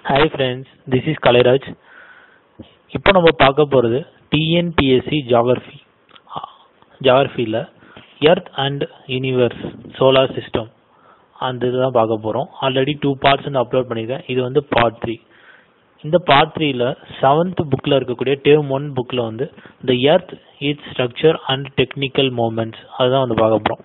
Hi friends this is Kalairaj இப்போ நம்ம பார்க்க போகிறது டிஎன்பிஎஸ்சி ஜாகிரஃபி ஜாகிரஃபியில் earth and universe solar system அந்த இதுதான் பார்க்க போகிறோம் ஆல்ரெடி டூ பார்ட்ஸ் வந்து அப்லோட் பண்ணியிருக்கேன் இது வந்து பார்ட் த்ரீ இந்த பார்ட் த்ரீல செவன்த் புக்கில் இருக்கக்கூடிய டேர்ம் ஒன் புக்கில் வந்து the earth its structure and technical movements அதுதான் வந்து பார்க்க போகிறோம்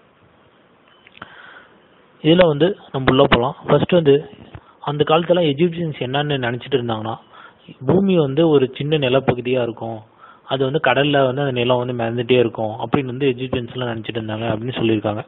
இதில் வந்து நம்ம உள்ளே போகலாம் ஃபர்ஸ்ட் வந்து அந்த காலத்துல எஜிப்சியன்ஸ் என்னன்னு நினச்சிட்டு இருந்தாங்கன்னா பூமி வந்து ஒரு சின்ன நிலப்பகுதியாக இருக்கும் அது வந்து கடலில் வந்து அந்த நிலம் வந்து மிதந்துட்டே இருக்கும் அப்படின்னு வந்து எஜிப்சியன்ஸ்லாம் நினச்சிட்டு இருந்தாங்க அப்படின்னு சொல்லியிருக்காங்க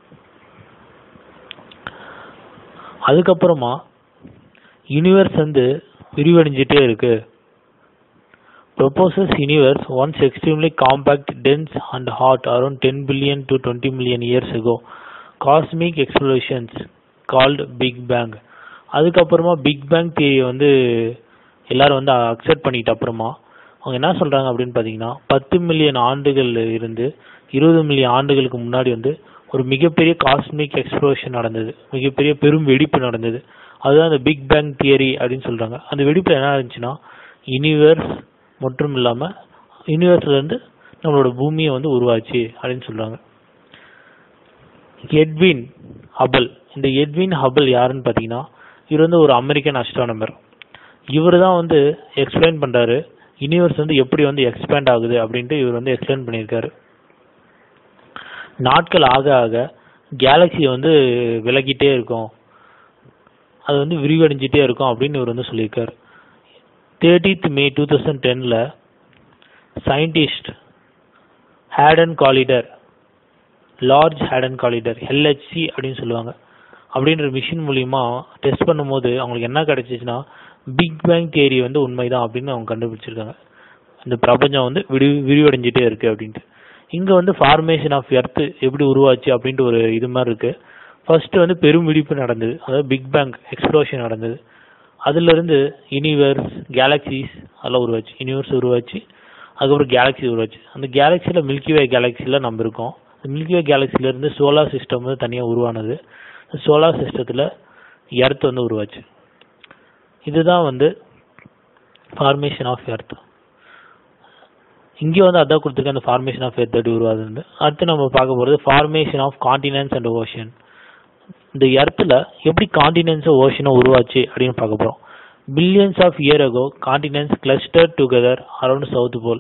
அதுக்கப்புறமா யூனிவர்ஸ் வந்து விரிவடைஞ்சிட்டே இருக்கு proposes universe once extremely compact dense and hot around ten billion to twenty million years ago cosmic explosions called big bang அதுக்கப்புறமா பிக் பேங் தியரியை வந்து எல்லாரும் வந்து அக்செப்ட் பண்ணிட்ட அப்புறமா அவங்க என்ன சொல்றாங்க அப்படின்னு பார்த்தீங்கன்னா பத்து மில்லியன் ஆண்டுகள் இருந்து இருபது மில்லியன் ஆண்டுகளுக்கு முன்னாடி வந்து ஒரு மிகப்பெரிய காஸ்மிக் எக்ஸ்ப்ளோஷன் நடந்தது மிகப்பெரிய பெரும் வெடிப்பு நடந்தது அதுதான் அந்த பிக் பேங் தியரி அப்படின்னு சொல்றாங்க அந்த வெடிப்புல என்ன இருந்துச்சுன்னா யூனிவர்ஸ் மற்றும் இல்லாம யூனிவர்ஸ்ல இருந்து நம்மளோட பூமியை வந்து உருவாச்சு அப்படின்னு சொல்றாங்க எட்வின் ஹபல் இந்த எட்வின் ஹபல் யாருன்னு பார்த்தீங்கன்னா இவர் வந்து ஒரு அமெரிக்கன் அஸ்ட்ரானமர் இவர் தான் வந்து எக்ஸ்பிளைன் பண்றாரு யூனிவர்ஸ் வந்து எப்படி வந்து எக்ஸ்பேண்ட் ஆகுது அப்படின்ட்டு இவர் வந்து எக்ஸ்பிளைன் பண்ணியிருக்காரு நாட்கள் ஆக ஆக கேலக்ஸி வந்து விலகிட்டே இருக்கும் அது வந்து விரிவடைஞ்சிட்டே இருக்கும் அப்படின்னு இவர் வந்து சொல்லியிருக்காரு தேர்ட்டித் மே டூ தௌசண்ட் டென்னில் scientist hadron collider large hadron collider LHC அப்படின்னு சொல்லுவாங்க அப்படின்ற மிஷின் மூலியமா டெஸ்ட் பண்ணும்போது அவங்களுக்கு என்ன கிடைச்சிச்சுன்னா பிக் பேங் தியரி வந்து உண்மைதான் அப்படின்னு அவங்க கண்டுபிடிச்சிருக்காங்க இந்த பிரபஞ்சம் வந்து விரி விரிவடைஞ்சிட்டே இருக்கு அப்படின்ட்டு இங்க வந்து ஃபார்மேஷன் ஆஃப் எர்த் எப்படி உருவாச்சு அப்படின்ட்டு ஒரு இது மாதிரி இருக்கு ஃபர்ஸ்ட் வந்து பெரும் வெடிப்பு நடந்தது அதாவது பிக் பேங் எக்ஸ்ப்ளோஷன் நடந்தது அதுல இருந்து யூனிவர்ஸ் கேலக்சிஸ் அதெல்லாம் உருவாச்சு யூனிவர்ஸ் உருவாச்சு அதுக்கப்புறம் கேலக்ஸி உருவாச்சு அந்த கேலக்சியில மில்கிவே கேலக்சியில நம்ம இருக்கோம் மில்கிவே கேலக்சில இருந்து சோலார் சிஸ்டம் வந்து தனியா உருவானது சோலார் சிஸ்டத்துல எர்த் வந்து உருவாச்சு இதுதான் வந்து ஃபார்மேஷன் ஆஃப் எர்த் இங்கே வந்து அதான் கொடுத்துருக்க அந்த ஃபார்மேஷன் ஆஃப் எர்த் எப்படி உருவாதுன்னு அடுத்து நம்ம பார்க்க போகிறது formation of continents and ocean இந்த எர்த்தில் எப்படி காண்டினென்ட்ஸும் ஓஷனும் உருவாச்சு அப்படின்னு பார்க்க போகிறோம் billions of year ago continents cluster together around south pole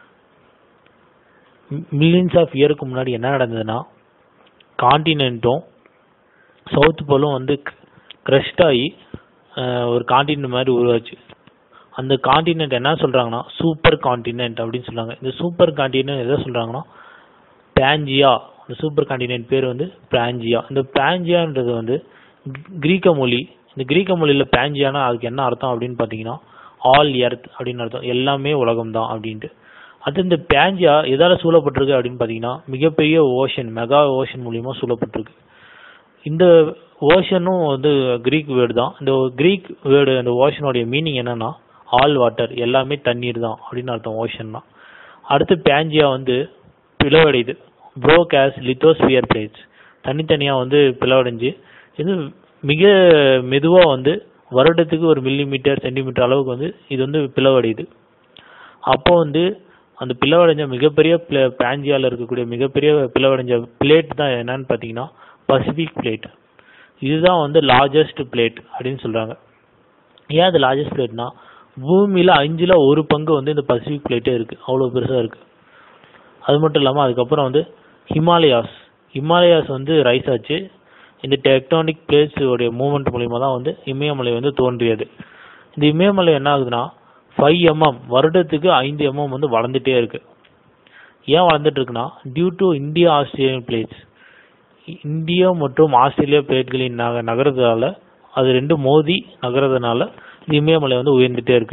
millions of இயருக்கு முன்னாடி என்ன நடந்ததுன்னா காண்டினென்ட்டும் சவுத் போலும் வந்து கிரஸ்ட் ஆகி ஒரு காண்டினென்ட் மாதிரி உருவாச்சு அந்த காண்டினென்ட் என்ன சொல்றாங்கன்னா சூப்பர் காண்டினென்ட் அப்படின்னு சொல்றாங்க இந்த சூப்பர் காண்டினென்ட் எதை சொல்றாங்கன்னா பிராஞ்சியா இந்த சூப்பர் காண்டினென்ட் பேர் வந்து பிராஞ்சியா இந்த பிராஞ்சியான்றது வந்து கிரீக்க மொழி இந்த கிரீக்க மொழியில பிராஞ்சியானா அதுக்கு என்ன அர்த்தம் அப்படின்னு பார்த்தீங்கன்னா ஆல் எர்த் அப்படின்னு அர்த்தம் எல்லாமே உலகம் தான் அப்படின்ட்டு அது இந்த பேஞ்சியா எதால சூழப்பட்டிருக்கு அப்படின்னு பார்த்தீங்கன்னா மிகப்பெரிய ஓஷன் மெகா ஓஷன் மூலியமா சூழப்பட்டிருக்கு இந்த ஓஷனும் வந்து கிரீக் வேர்டு தான் இந்த கிரீக் வேர்டு அந்த ஓஷனுடைய மீனிங் என்னன்னா ஆல் வாட்டர் எல்லாமே தண்ணீர் தான் அப்படின்னு அர்த்தம் ஓஷன்னா அடுத்து பேஞ்சியா வந்து பிளவடையுது ப்ரோக் ஆஸ் லித்தோஸ்பியர் பிளேட்ஸ் தனித்தனியா வந்து பிளவடைஞ்சு இது மிக மெதுவா வந்து வருடத்துக்கு ஒரு மில்லி மீட்டர் சென்டிமீட்டர் அளவுக்கு வந்து இது வந்து பிளவடையுது அப்போ வந்து அந்த பிளவடைஞ்ச மிகப்பெரிய பேஞ்சியால இருக்கக்கூடிய மிகப்பெரிய பிளவடைஞ்ச பிளேட் தான் என்னன்னு பார்த்தீங்கன்னா பசிபிக் பிளேட் இதுதான் வந்து லார்ஜஸ்ட் பிளேட் அப்படின்னு சொல்றாங்க ஏன் அது லார்ஜஸ்ட் பிளேட்னா பூமியில அஞ்சுல ஒரு பங்கு வந்து இந்த பசிபிக் பிளேட்டே இருக்கு அவ்வளோ பெருசா இருக்கு அது மட்டும் இல்லாமல் அதுக்கப்புறம் வந்து ஹிமாலயாஸ் ஹிமாலயாஸ் வந்து ரைஸ் ஆச்சு இந்த டெக்டானிக் பிளேட்ஸ் உடைய மூவ்மெண்ட் மூலியமா தான் வந்து இமயமலை வந்து தோன்றியது இந்த இமயமலை என்ன ஆகுதுன்னா ஃபைவ் எம்எம் வருடத்துக்கு ஐந்து எம்எம் வந்து வளர்ந்துட்டே இருக்கு ஏன் வளர்ந்துட்டு இருக்குன்னா due to India Australian plates India மற்றும் ஆஸ்திரேலியா பிளேட்களின் நக நகரத்தால அது ரெண்டு மோதி நகரதுனால இந்த இமயமலை வந்து உயர்ந்துட்டே இருக்கு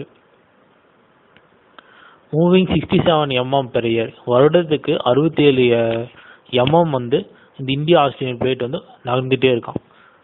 moving sixty seven mm per year வருடத்துக்கு அறுபத்தி ஏழு எம்எம் வந்து இந்த இந்தியா ஆஸ்திரேலியன் பிளேட் வந்து நகர்ந்துட்டே இருக்கான்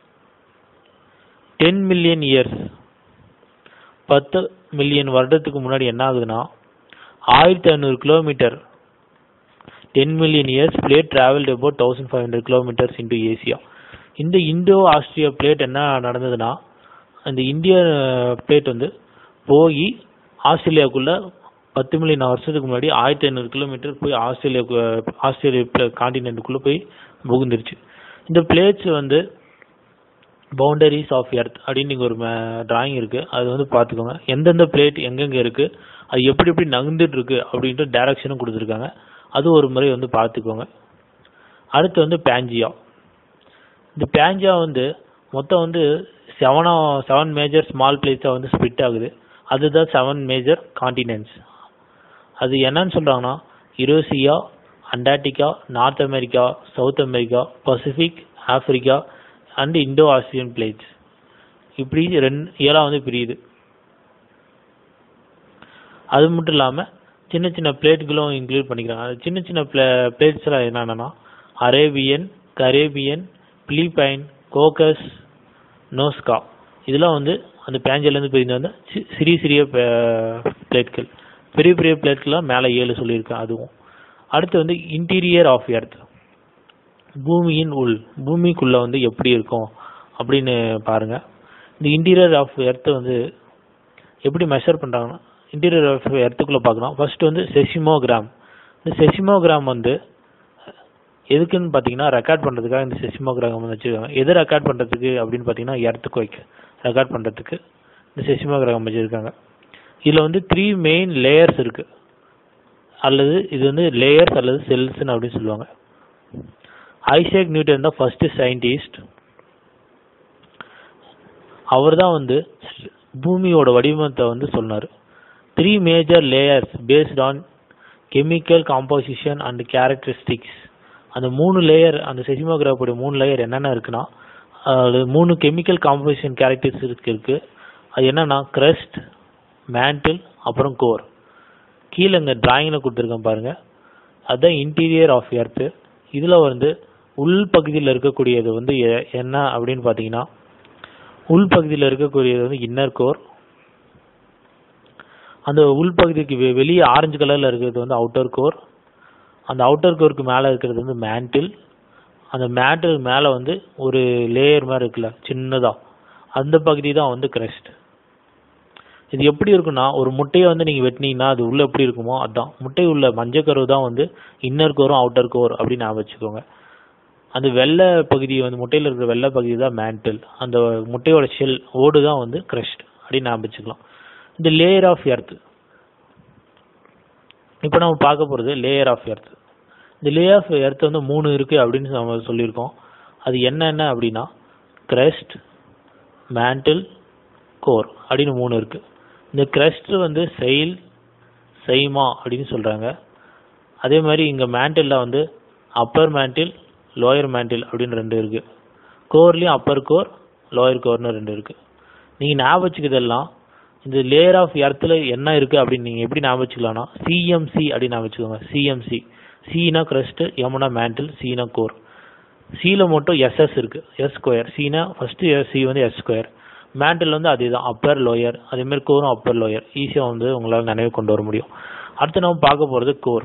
டென் மில்லியன் இயர்ஸ் பத்து மில்லியன் வருடத்துக்கு முன்னாடி என்ன ஆகுதுன்னா ஆயிரத்தி ஐநூறு kilometre ten million years plate travelled about thousand five hundred kilometres into Asia இந்த இந்தோ ஆஸ்திரியா பிளேட் என்ன நடந்ததுன்னா அந்த இந்திய பிளேட் வந்து போய் ஆஸ்திரேலியாவுக்குள்ள பத்து மில்லியன் வருஷத்துக்கு முன்னாடி ஆயிரத்தி ஐநூறு கிலோமீட்டர் போய் ஆஸ்திரேலியாவுக்கு ஆஸ்திரேலியா காண்டினென்ட்டுக்குள்ளே போய் புகுந்துருச்சு இந்த பிளேட்ஸ் வந்து பவுண்டரிஸ் ஆஃப் எர்த் அப்படின்னு இங்கே ஒரு டிராயிங் இருக்குது அது வந்து பார்த்துக்கோங்க எந்தெந்த பிளேட் எங்கெங்கே இருக்குது அது எப்படி எப்படி நகர்ந்துட்டு இருக்கு அப்படின்ட்டு டைரக்ஷனும் கொடுத்துருக்காங்க அது ஒரு முறை வந்து பார்த்துக்கோங்க அடுத்து வந்து பேஞ்சியா இந்த பேஞ்சியா வந்து மொத்தம் வந்து செவனா செவன் மேஜர் ஸ்மால் பிளேஸாக வந்து ஸ்பிட் ஆகுது அதுதான் செவன் மேஜர் காண்டினென்ட்ஸ் அது என்னன்னு சொல்கிறாங்கன்னா Eurasia Antarctica North America South America Pacific Africa and Indo Asian plates இப்படி ரெண்டு ஏழாக வந்து பிரியுது அது மட்டும் இல்லாமல் சின்ன சின்ன பிளேட்டுகளும் இன்க்ளூட் பண்ணிக்கிறாங்க அது சின்ன சின்ன பிளே பிளேட்ஸ்லாம் என்னென்னா Arabian Caribbean Philippine Cocos Nazca இதெல்லாம் வந்து அந்த பேஞ்சல்லேருந்து பிரிந்து வந்த சி- சிறிய சிறிய பிளேட்கள் பெரிய பெரிய பிளேட்கள்லாம் மேலே ஏழு சொல்லியிருக்கேன் அதுவும் அடுத்து வந்து இன்டீரியர் ஆஃப் எர்த் பூமியின் உள் பூமிக்குள்ளே வந்து எப்படி இருக்கும் அப்படின்னு பாருங்க இந்த இன்டீரியர் ஆஃப் எர்த்தை வந்து எப்படி மெஷர் பண்ணுறாங்கன்னா இன்டீரியர் ஆஃப் எர்த்துக்குள்ளே பார்க்கலாம் ஃபர்ஸ்ட் வந்து செசிமோகிராம் இந்த செசிமோகிராம் வந்து எதுக்குன்னு பார்த்தீங்கன்னா ரெக்கார்ட் பண்ணுறதுக்காக இந்த செசிமோகிராம் வந்து வச்சுருக்காங்க எது ரெக்கார்ட் பண்ணுறதுக்கு அப்படின்னு பார்த்தீங்கன்னா எர்த்துக்கு வைக்க ரெக்கார்ட் பண்ணுறதுக்கு இந்த செசிமோகிராம் வச்சுருக்காங்க இதில் வந்து த்ரீ மெயின் லேயர்ஸ் இருக்குது அல்லது இது வந்து லேயர்ஸ் அல்லது செல்ஸ்னு அப்படின்னு சொல்லுவாங்க ஐசேக் நியூட்டன் தான் ஃபர்ஸ்ட் சயின்டிஸ்ட் அவர் தான் வந்து பூமியோட வடிவத்தை வந்து சொன்னார் three major layers based on chemical composition and characteristics அந்த மூணு லேயர் அந்த செசிமோகிராஃபோட மூணு லேயர் என்னென்ன இருக்குன்னா அது மூணு கெமிக்கல் காம்போசிஷன் கேரக்டரிஸ்டிக்ஸ் இருக்கு அது என்னன்னா crust மேண்டில் அப்புறம் கோர் கீழே இங்கே டிராயிங்கில் கொடுத்துருக்கேன் பாருங்க அதுதான் இன்டீரியர் ஆஃப் எர்த்து இதில் வந்து உள் பகுதியில் இருக்கக்கூடியது வந்து எ- என்ன அப்படின்னு பார்த்தீங்கன்னா உள் பகுதியில் இருக்கக்கூடியது வந்து இன்னர் கோர் அந்த உள் பகுதிக்கு வெ- வெளியே ஆரஞ்சு கலரில் இருக்கிறது வந்து அவுட்டர் கோர் அந்த அவுட்டர் கோருக்கு மேலே இருக்கிறது வந்து மேண்டில் அந்த மேண்டில் மேலே வந்து ஒரு லேயர் மாதிரி இருக்குல்ல சின்னதாக அந்த பகுதி தான் வந்து crust இது எப்படி இருக்குன்னா ஒரு முட்டையை வந்து நீங்கள் வெட்டினீங்கன்னா அது உள்ள எப்படி இருக்குமோ அதான் முட்டை உள்ள மஞ்சக்கரு தான் வந்து இன்னர் கோரும் அவுட்டர் கோர் அப்படின்னு ஞாபகம் வச்சுக்கோங்க அந்த வெள்ளை பகுதி வந்து முட்டையில் இருக்கிற வெள்ளை பகுதி தான் மேண்டில் அந்த முட்டையோட ஷெல் ஓடு தான் வந்து crust அப்படின்னு ஞாபகம் வச்சுக்கலாம் இந்த லேயர் ஆஃப் எர்த் இப்போ நம்ம பார்க்க போகிறது லேயர் ஆஃப் எர்த் இந்த லேயர் ஆஃப் எர்த் வந்து மூணு இருக்குது அப்படின்னு நம்ம சொல்லியிருக்கோம் அது என்னென்ன அப்படின்னா crust மேண்டில் கோர் அப்படின்னு மூணு இருக்குது இந்த crust வந்து செயில் செய்மா அப்படின்னு சொல்கிறாங்க அதே மாதிரி இங்கே மேண்டிலில் வந்து அப்பர் மேண்டில் லோயர் மேண்டில் அப்படின்னு ரெண்டு இருக்குது கோர்லேயும் அப்பர் கோர் லோயர் கோர்னு ரெண்டு இருக்குது நீங்கள் ஞாபகம் வச்சுக்கிறதெல்லாம் இந்த லேயர் ஆஃப் எர்த்தில் என்ன இருக்குது அப்படின்னு நீங்கள் எப்படி ஞாபகம் வச்சுக்கலாம்னா சிஎம்சி அப்படின்னு ஞாபகம் வச்சுக்கோங்க சிஎம்சி சீனா கிரஸ்ட் எம்னா மேண்டில் சீனா கோர் சியில் மட்டும் எஸ்எஸ் இருக்குது எஸ் ஸ்கொயர் சீனா ஃபஸ்ட்டு சி வந்து எஸ் ஸ்கொயர் மேண்டில் வந்து அதே தான் அப்பர் லோயர் அதேமாதிரி கோரும் அப்பர் லோயர் ஈஸியாக வந்து உங்களால் நினைவு கொண்டு வர முடியும் அடுத்து நம்ம பார்க்க போகிறது கோர்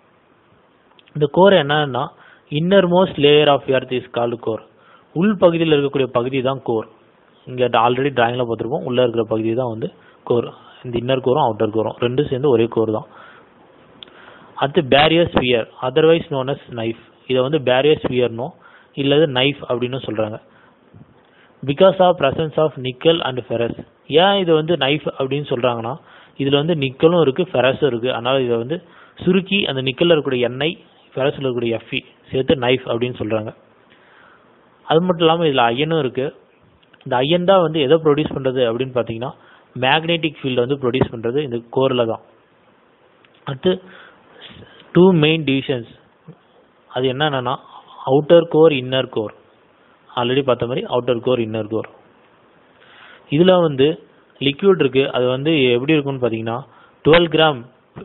இந்த கோர் என்னன்னா inner most layer of earth is called core உள் பகுதியில் இருக்கக்கூடிய பகுதி தான் கோர் இங்கே ஆல்ரெடி டிராயிங்கில் பார்த்துருப்போம் உள்ளே இருக்கிற பகுதி தான் வந்து கோர் இந்த இன்னர் கோரும் அவுட்டர் கோரும் ரெண்டும் சேர்ந்து ஒரே கோர் தான் அடுத்து barysphere otherwise known as nife இதை வந்து பேரியர் ஸ்பியர்னோ இல்லது நைஃப் அப்படின்னு சொல்கிறாங்க because of presence of nickel and ferrous ஏன் இது வந்து நைஃப் அப்படின்னு சொல்கிறாங்கன்னா இதில் வந்து நிக்கலும் இருக்குது ஃபெரஸும் இருக்குது அதனால் இதை வந்து சுருக்கி அந்த நிக்கலில் இருக்கக்கூடிய எண்ணெய் ஃபெரஸில் இருக்கக்கூடிய எஃப்இ சேர்த்து நைஃப் அப்படின்னு சொல்கிறாங்க அது மட்டும் இல்லாமல் இதில் அயனும் இருக்குது இந்த அயன் தான் வந்து எதை ப்ரொடியூஸ் பண்ணுறது அப்படின்னு பார்த்தீங்கன்னா மேக்னெட்டிக் ஃபீல்டு வந்து ப்ரொடியூஸ் பண்ணுறது இந்த கோரில் தான் அடுத்து டூ மெயின் டிவிஷன்ஸ் அது என்னென்னா outer core inner core already பார்த்த மாதிரி அவுட்டர் கோர் இன்னர் கோர் இதில் வந்து லிக்யூட் இருக்குது அது வந்து எப்படி இருக்கும்னு பார்த்தீங்கன்னா டுவெல் கிராம்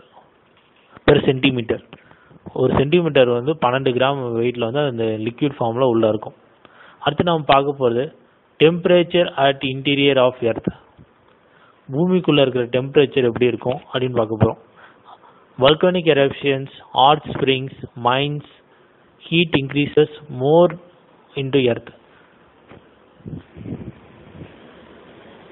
பெர் சென்டிமீட்டர் ஒரு சென்டிமீட்டர் வந்து பன்னெண்டு கிராம் வெயிட்டில் வந்து அந்த லிக்விட் ஃபார்மில் உள்ளே இருக்கும் அடுத்து நம்ம பார்க்க போகிறது temperature at interior of earth பூமிக்குள்ளே இருக்கிற டெம்பரேச்சர் எப்படி இருக்கும் அப்படின்னு பார்க்க போகிறோம் volcanic eruptions, hot springs, mines, heat increases more into earth.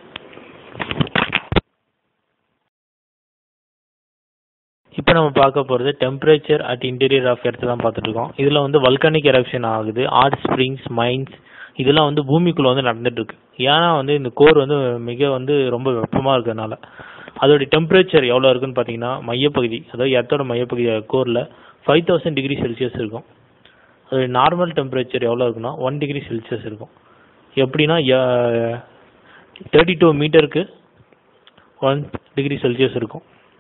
நம்ம பார்க்க போகிறது temperature at interior of earth தான் பார்த்துட்டு இருக்கோம் இதில் வந்து வல்கானிக் எரப்ஷன் ஆகுது ஹாட் ஸ்ப்ரிங்ஸ் மைன்ஸ் இதெல்லாம் வந்து பூமிக்குள்ளே வந்து நடந்துட்டு இருக்கு ஏன்னா வந்து இந்த கோர் வந்து மிக வந்து ரொம்ப வெப்பமாக இருக்கிறதுனால அதோடைய டெம்பரேச்சர் எவ்வளோ இருக்குன்னு பார்த்தீங்கன்னா மையப்பகுதி அதாவது எர்த்தோட மையப்பகுதி கோரில் ஃபைவ் தௌசண்ட் டிகிரி செல்சியஸ் இருக்கும் அதோடைய நார்மல் டெம்பரேச்சர் எவ்வளோ இருக்குன்னா ஒன் டிகிரி செல்சியஸ் இருக்கும் எப்படின்னா தேர்ட்டி டூ மீட்டருக்கு ஒன் டிகிரி செல்சியஸ் இருக்கும்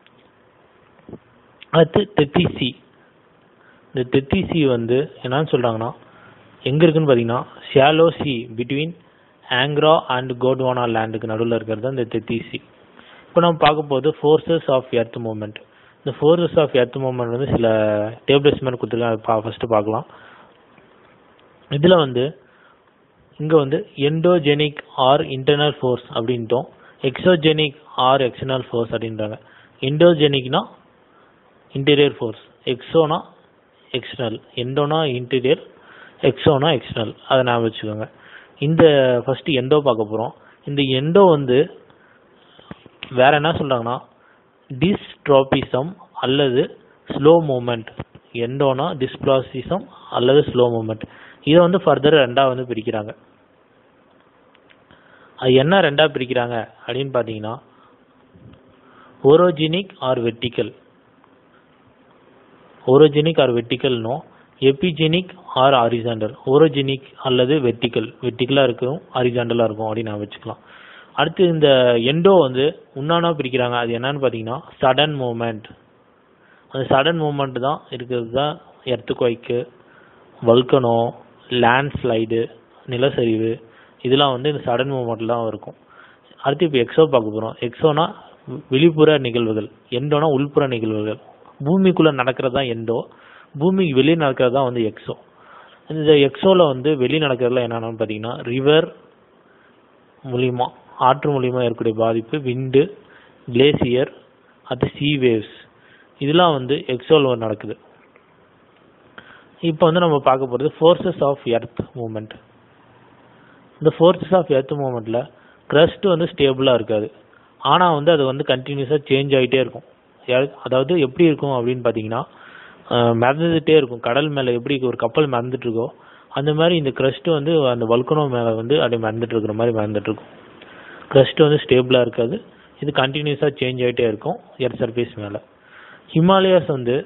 அடுத்து தெத்திசி இந்த தெத்திசி வந்து என்னன்னு சொல்கிறாங்கன்னா எங்கே இருக்குன்னு பார்த்தீங்கன்னா shallow sea between Angara and Gondwana லேண்டுக்கு நடுவில் இருக்கிறது தான் இந்த தெத்திசி இப்போ நம்ம பார்க்க போது ஃபோர்ஸஸ் ஆஃப் எர்த் மூமெண்ட் இந்த ஃபோர்ஸஸ் ஆஃப் எர்த் மூமெண்ட் வந்து சில டேபிள்ஸ் மாதிரி கொடுத்துருக்காங்க பா ஃபஸ்ட்டு பார்க்கலாம் இதில் வந்து இங்கே வந்து எண்டோஜெனிக் ஆர் இன்டர்னல் ஃபோர்ஸ் அப்படின்ட்டோம் எக்ஸோஜெனிக் ஆர் எக்ஸ்டர்னல் ஃபோர்ஸ் அப்படின்றாங்க எண்டோஜெனிக்னா இன்டீரியர் ஃபோர்ஸ் எக்ஸோனா எக்ஸ்டர்னல் எண்டோனா இன்டீரியர் எக்ஸோனா எக்ஸ்டர்னல் அதை ஞாபகம் வச்சுக்கோங்க இந்த ஃபஸ்ட்டு எண்டோ பார்க்க போகிறோம் இந்த எண்டோ வந்து வேற என்ன சொல்கிறாங்கன்னா டிஸ்ட்ரோபிசம் அல்லது ஸ்லோ மூமெண்ட் எண்டோனா டிஸ்ப்ளாசிசம் அல்லது ஸ்லோ மூமெண்ட் இதை வந்து ஃபர்தர் ரெண்டாக வந்து பிரிக்கிறாங்க அது என்ன ரெண்டாக பிரிக்கிறாங்க அப்படின்னு பார்த்தீங்கன்னா orogenic or vertical orogenic or வெர்டிக்கல்னோ எபிஜெனிக் ஆர் ஹாரிசாண்டல் ஓரோஜெனிக் அல்லது வெர்டிக்கல் வெர்டிக்கலாக இருக்கும் ஹாரிசாண்டலாக இருக்கும் அப்படின்னு நான் வச்சுக்கலாம் அடுத்து இந்த எண்டோ வந்து உன்னானா பிரிக்கிறாங்க அது என்னன்னு பார்த்தீங்கன்னா சடன் மூமெண்ட் அந்த சடன் மூமெண்ட் தான் இருக்கிறது தான் எர்த்துக்குவைக்கு வல்கனோ லேண்ட்ஸ்லைடு நிலச்சரிவு இதெல்லாம் வந்து இந்த சடன் மூமெண்ட்டில் தான் இருக்கும் அடுத்து இப்போ எக்ஸோ பார்க்க போகிறோம் எக்ஸோனா வெளிப்புற நிகழ்வுகள் எண்டோனா உள்புற நிகழ்வுகள் பூமிக்குள்ளே நடக்கிறது தான் எண்டோ பூமிக்கு வெளியே நடக்கிறது தான் வந்து எக்ஸோ இந்த எக்ஸோவில் வந்து வெளியே நடக்கிறதுல என்னென்னு பார்த்தீங்கன்னா ரிவர் மூலிமா ஆற்று மூலிமா ஏற்படைய பாதிப்பு விண்டு கிளேசியர் அது சீ வேவ்ஸ் இதெல்லாம் வந்து எக்ஸோவில் நடக்குது இப்போ வந்து நம்ம பார்க்க போகிறது ஃபோர்ஸஸ் ஆஃப் எர்த் மூமெண்ட் இந்த ஃபோர்ஸஸ் ஆஃப் எர்த் மூமெண்ட்டில் க்ரஸ்ட் வந்து ஸ்டேபிளாக இருக்காது ஆனால் வந்து அது வந்து கண்டினியூஸாக சேஞ்ச் ஆகிட்டே இருக்கும் அதாவது எப்படி இருக்கும் அப்படின்னு பார்த்தீங்கன்னா மிதந்துட்டே இருக்கும் கடல் மேலே எப்படி ஒரு கப்பல் மிதந்துட்டு இருக்கோ அந்த மாதிரி இந்த க்ரஸ்ட் வந்து அந்த வல்கனோ மேலே வந்து அப்படியே மிதந்துட்டு இருக்கிற மாதிரி மிதந்துட்டு இருக்கும் க்ரஸ்ட் வந்து ஸ்டேபிளாக இருக்காது இது கண்டினியூஸாக சேஞ்ச் ஆகிட்டே இருக்கும் எர்த் சர்ஃபேஸ் மேலே ஹிமாலயாஸ் வந்து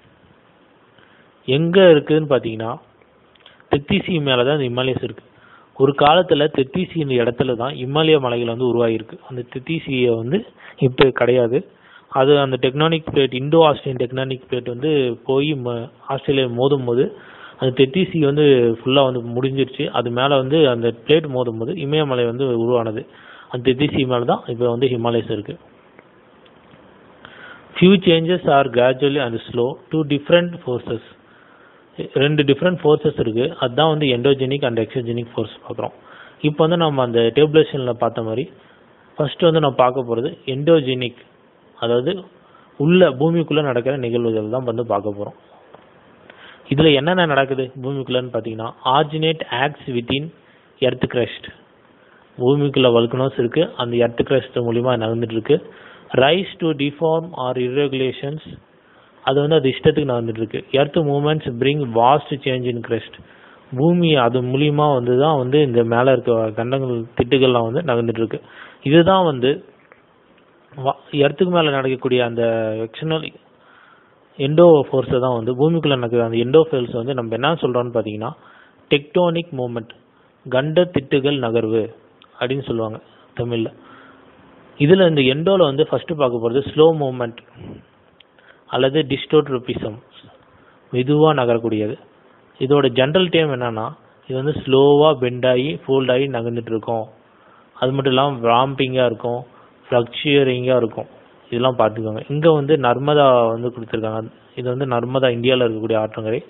எங்கே இருக்குதுன்னு பார்த்தீங்கன்னா தெத்திசி மேலே தான் இந்த ஹிமாலயஸ் இருக்குது ஒரு காலத்தில் தெத்திசி இந்த இடத்துல தான் இமாலய மலைகள் வந்து உருவாகிருக்கு அந்த தெத்திசியை வந்து இப்போ கிடையாது அது அந்த tectonic plate Indo Australian tectonic plate வந்து போய் ஆஸ்திரேலியா மோதும் போது அந்த தெத்திசி வந்து ஃபுல்லாக வந்து முடிஞ்சிருச்சு அது மேலே வந்து அந்த பிளேட் மோதும் போது இமயமலை வந்து உருவானது அந்த தெத்திசி மேலே தான் இப்போ வந்து ஹிமாலயஸ் இருக்கு few changes are gradually and slow two different forces ரெண்டு டிஃப்ரெண்ட் ஃபோர்ஸஸ் இருக்கு அதுதான் வந்து எண்டோஜெனிக் அண்ட் எக்ஸோஜெனிக் ஃபோர்ஸ் பார்க்குறோம் இப்போ வந்து நம்ம அந்த டேபிளேஷனில் பார்த்த மாதிரி ஃபர்ஸ்ட் வந்து நம்ம பார்க்க போகிறது எண்டோஜெனிக் அதாவது உள்ள பூமிக்குள்ளே நடக்கிற நிகழ்வுகள் தான் வந்து பார்க்க போகிறோம் இதில் என்னென்ன நடக்குது பூமிக்குள்ளேன்னு பார்த்தீங்கன்னா originate acts within earth crust பூமிக்குள்ள வல்கனோஸ் இருக்கு அந்த எர்த் கிரஸ்ட் மூலிமா நடந்துட்டு இருக்கு rise to deform or irregularities அது வந்து அது இஷ்டத்துக்கு நடந்துட்டு இருக்கு earth movements bring vast change in crust பூமி அது மூலியமா வந்து தான் வந்து இந்த மேலே இருக்க கண்டங்கள் திட்டுகள்லாம் வந்து நடந்துட்டு இருக்கு இதுதான் வந்து எர்த்துக்கு மேலே நடக்கக்கூடிய அந்த எக்ஸ்டர்னல் எண்டோ ஃபோர்ஸை தான் வந்து பூமிக்குள்ளே நடக்கிற அந்த எண்டோ ஃபோர்ஸ் வந்து நம்ம என்ன சொல்கிறோம்னு பார்த்தீங்கன்னா டெக்டோனிக் மூமெண்ட் கண்ட திட்டுகள் நகர்வு அப்படின்னு சொல்லுவாங்க தமிழில் இதில் இந்த எண்டோவில் வந்து ஃபஸ்ட்டு பார்க்க போகிறது ஸ்லோ மூமெண்ட் அல்லது டிஸ்டோட்ரோபிசம் மெதுவாக நகரக்கூடியது இதோட ஜென்ரல் டேம் என்னன்னா இது வந்து ஸ்லோவாக பெண்ட் ஆகி ஃபோல்ட் ஆகி நகர்ந்துட்டு இருக்கும் அது மட்டும் இல்லாமல் ராம்பிங்காக இருக்கும் ஃப்ளக்சுவரிங்காக இருக்கும் இதெல்லாம் பார்த்துக்கோங்க இங்கே வந்து நர்மதா வந்து கொடுத்துருக்காங்க இது வந்து நர்மதா இந்தியாவில் இருக்கக்கூடிய ஆற்றங்கரை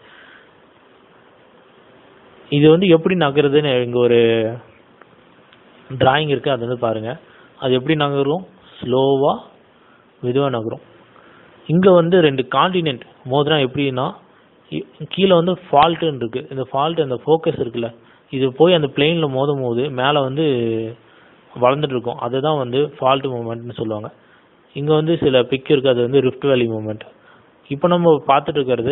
இது வந்து எப்படி நகருதுன்னு இங்கே ஒரு டிராயிங் இருக்குது அது வந்து பாருங்கள் அது எப்படி நகரும் ஸ்லோவாக மெதுவாக நகரும் இங்கே வந்து ரெண்டு காண்டினென்ட் மோதினா எப்படின்னா கீழே வந்து ஃபால்ட்டுன்னு இருக்குது இந்த ஃபால்ட் அந்த ஃபோக்கஸ் இருக்குல்ல இது போய் அந்த பிளெயினில் மோதும் போது மேலே வந்து வளர்ந்துட்டு இருக்கும் அதுதான் வந்து ஃபால்ட் மூமெண்ட்னு சொல்லுவாங்க இங்கே வந்து சில பிக் இருக்குது அது வந்து ரிஃப்ட் வேலி மூமெண்ட் இப்போ நம்ம பார்த்துட்டு இருக்கிறது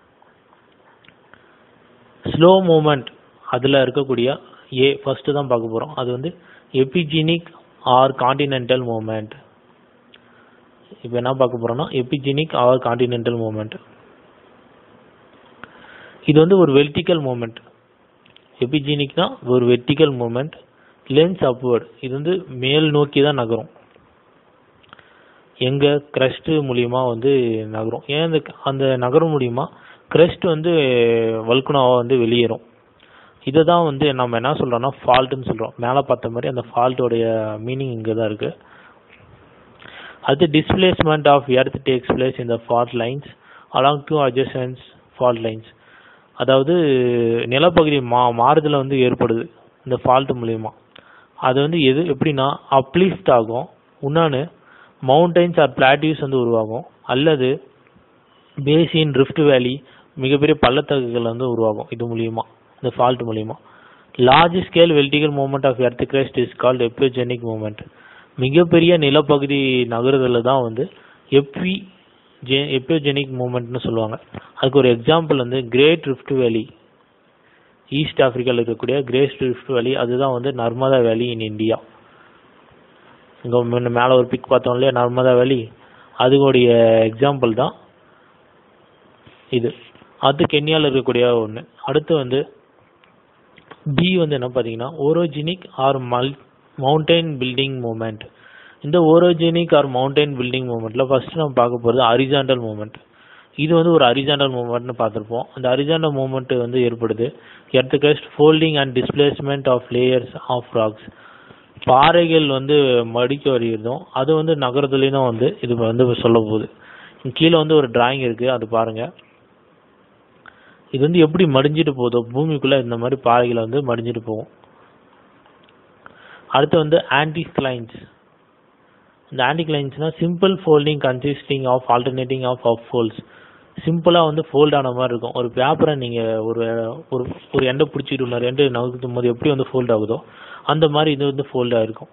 ஸ்லோ மூமெண்ட் அதில் இருக்கக்கூடிய ஏ ஃபஸ்ட்டு தான் பார்க்க போகிறோம் அது வந்து எபிஜினிக் ஆர் காண்டினென்டல் மூமெண்ட் இப்போ என்ன பார்க்க போகிறோம்னா எபிஜினிக் ஆர் காண்டினென்டல் மூமெண்ட் இது வந்து ஒரு வெர்டிக்கல் மூமெண்ட் எபிஜினிக்னா ஒரு வெர்டிக்கல் மூமெண்ட் லென்ஸ் அப்வர்ட் இது வந்து மேல் நோக்கி தான் நகரும் எங்க கிரஸ்ட் மூலியமா வந்து நகரும் ஏன் அந்த அந்த நகரம் மூலியமா கிரஸ்ட் வந்து வல்குனாவா வந்து வெளியேறும் இதை தான் வந்து நம்ம என்ன சொல்றோம்னா ஃபால்ட்டுன்னு சொல்றோம் மேலே பார்த்த மாதிரி அந்த ஃபால்ட்டோடைய மீனிங் இங்கே தான் இருக்கு அது displacement of earth takes place இந்த fault lines along to adjacent fault lines அதாவது நிலப்பகுதி மா மாறுதல் வந்து ஏற்படுது இந்த ஃபால்ட் மூலியமா அது வந்து எது எப்படின்னா அப்லிஃப்ட் ஆகும் இன்னொன்று மவுண்டைன்ஸ் ஆர் பிளாட்டிவ்ஸ் வந்து உருவாகும் அல்லது பேசின் ரிஃப்ட் வேலி மிகப்பெரிய பள்ளத்தாக்குகள் வந்து உருவாகும் இது மூலியமா இந்த ஃபால்ட் மூலியமா large scale vertical movement of earth crust is called epeirogenic movement மிகப்பெரிய நிலப்பகுதி நகருதல தான் வந்து எப்பி ஜெ எப்பியோஜெனிக் மூமெண்ட்னு சொல்லுவாங்க அதுக்கு ஒரு எக்ஸாம்பிள் வந்து கிரேட் ரிஃப்ட் வேலி ஈஸ்ட் ஆப்பிரிக்காவில் இருக்கக்கூடிய கிரேட் ரிஃப்ட் வேலி அதுதான் வந்து நர்மதா வேலி இன் இந்தியா இங்கே முன்ன மேலே ஒரு பிக் பார்த்தோம் இல்லையா நர்மதா வேலி அதுடைய எக்ஸாம்பிள் தான் இது அது கென்யாவில் இருக்கக்கூடிய ஒன்று அடுத்து வந்து பி வந்து என்ன பார்த்தீங்கன்னா ஓரோஜினிக் ஆர் மல் மவுண்டைன் பில்டிங் மூமெண்ட் இந்த ஓரோஜெனிக் ஆர் மவுண்டைன் பில்டிங் மூமெண்ட்ல ஃபர்ஸ்ட் நம்ம பார்க்க போகிறது அரிஜாண்டல் மூமெண்ட் இது வந்து ஒரு அரிஜாண்டல் மூமெண்ட்னு பார்த்துருப்போம் அந்த அரிஜாண்டல் மூமெண்ட் வந்து ஏற்படுது earth crust folding and displacement of layers of rocks பாறைகள் வந்து மடிக்க வருகிறதும் அது வந்து நகரத்துலேயும் தான் வந்து இது வந்து சொல்ல போகுது கீழே வந்து ஒரு டிராயிங் இருக்கு அது பாருங்க இது வந்து எப்படி மடிஞ்சிட்டு போதோ பூமிக்குள்ள இந்த மாதிரி பாறைகளை வந்து மடிஞ்சிட்டு போகும் அடுத்து வந்து ஆன்டிக்ளைன்ஸ் இந்த ஆன்டிக்ளைன்ஸ்னா simple folding consisting of alternating of of folds சிம்பிளாக வந்து ஃபோல்ட் ஆன மாதிரி இருக்கும் ஒரு பேப்பரை நீங்கள் ஒரு ஒரு ஒரு எண்டை பிடிச்சிட்டு இன்னொரு எண்டை நகர்த்தும் போது எப்படி வந்து ஃபோல்ட் ஆகுதோ அந்த மாதிரி இது வந்து ஃபோல்ட் ஆகிருக்கும்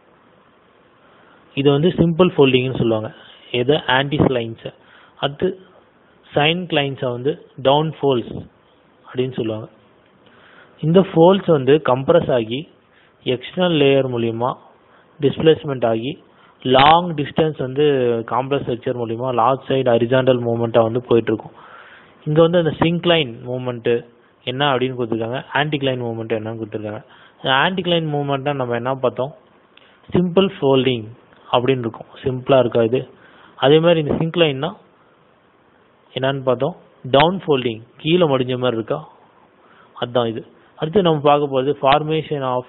இது வந்து சிம்பிள் ஃபோல்டிங்னு சொல்லுவாங்க எது ஆன்டிஸ்லைன்ஸை அடுத்து சைன் கிளைன்ஸை வந்து டவுன் ஃபோல்ஸ் அப்படின்னு சொல்லுவாங்க இந்த ஃபோல்ஸ் வந்து கம்ப்ரஸ் ஆகி எக்ஸ்டர்னல் லேயர் மூலிமா டிஸ்பிளேஸ்மெண்ட் ஆகி லாங் டிஸ்டன்ஸ் வந்து காம்ப்ளெக்ஸ் ஸ்ட்ரக்சர் மூலிமா லார்ஜ் சைடு ஹரிசாண்டல் மூமெண்ட்டாக வந்து போயிட்டுருக்கும் இங்கே வந்து அந்த சிங்க்லைன் மூமெண்ட்டு என்ன அப்படின்னு கொடுத்துருக்காங்க ஆன்டிக்ளைன் மூமெண்ட் என்னன்னு கொடுத்துருக்காங்க ஆன்டிக்ளைன் மூமெண்ட்டாக நம்ம என்ன பார்த்தோம் சிம்பிள் ஃபோல்டிங் அப்படின்னு இருக்கும் சிம்பிளாக இருக்கா இது அதே மாதிரி இந்த சிங்க்லைன்னா என்னன்னு பார்த்தோம் டவுன் ஃபோல்டிங் கீழே மடிஞ்ச மாதிரி இருக்கா அதுதான் இது அடுத்து நம்ம பார்க்க போகிறது ஃபார்மேஷன் ஆஃப்